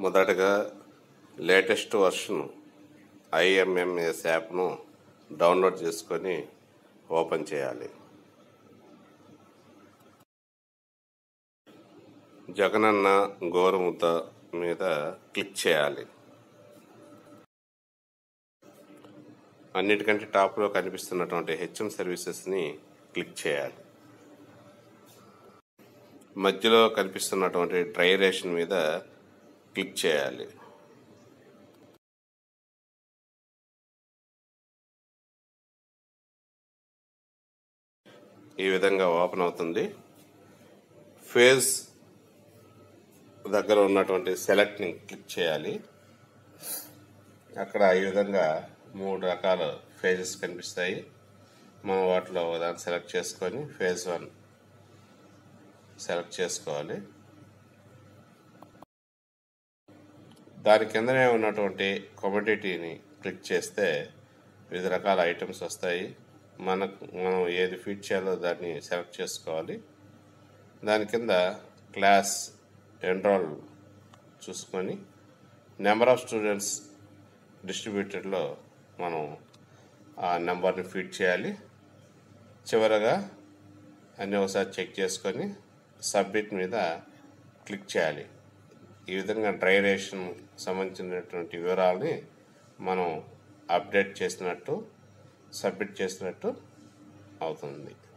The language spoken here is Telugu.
మొదటగా లేటెస్ట్ వర్షన్ ఐఎంఎంఎస్ యాప్ను డౌన్లోడ్ చేసుకొని ఓపెన్ చేయాలి జగనన్న గోరుముద్ద మీద క్లిక్ చేయాలి అన్నిటికంటే టాప్లో కనిపిస్తున్నటువంటి హెచ్ఎం సర్వీసెస్ని క్లిక్ చేయాలి మధ్యలో కనిపిస్తున్నటువంటి డ్రై రేషన్ మీద క్లిక్ చేయాలి ఈ విధంగా ఓపెన్ అవుతుంది ఫేజ్ దగ్గర ఉన్నటువంటి సెలెక్ట్ని క్లిక్ చేయాలి అక్కడ ఈ విధంగా మూడు రకాల ఫేజెస్ కనిపిస్తాయి మనం వాటిలో దాన్ని సెలెక్ట్ చేసుకొని ఫేజ్ వన్ సెలెక్ట్ చేసుకోవాలి దాని కిందనే ఉన్నటువంటి కమోడిటీని క్లిక్ చేస్తే వివిధ రకాల ఐటమ్స్ వస్తాయి మనకు మనం ఏది ఫీడ్ చేయాలో దాన్ని సెలెక్ట్ చేసుకోవాలి దాని కింద క్లాస్ ఎన్రోల్ చూసుకొని నెంబర్ ఆఫ్ స్టూడెంట్స్ డిస్ట్రిబ్యూటెడ్లో మనం ఆ నెంబర్ని ఫీడ్ చేయాలి చివరగా అన్నీ ఒకసారి చెక్ చేసుకొని సబ్మిట్ మీద క్లిక్ చేయాలి ఈ విధంగా డ్రై రేషన్ సంబంధించినటువంటి వివరాలని మనం అప్డేట్ చేసినట్టు సబ్మిట్ చేసినట్టు అవుతుంది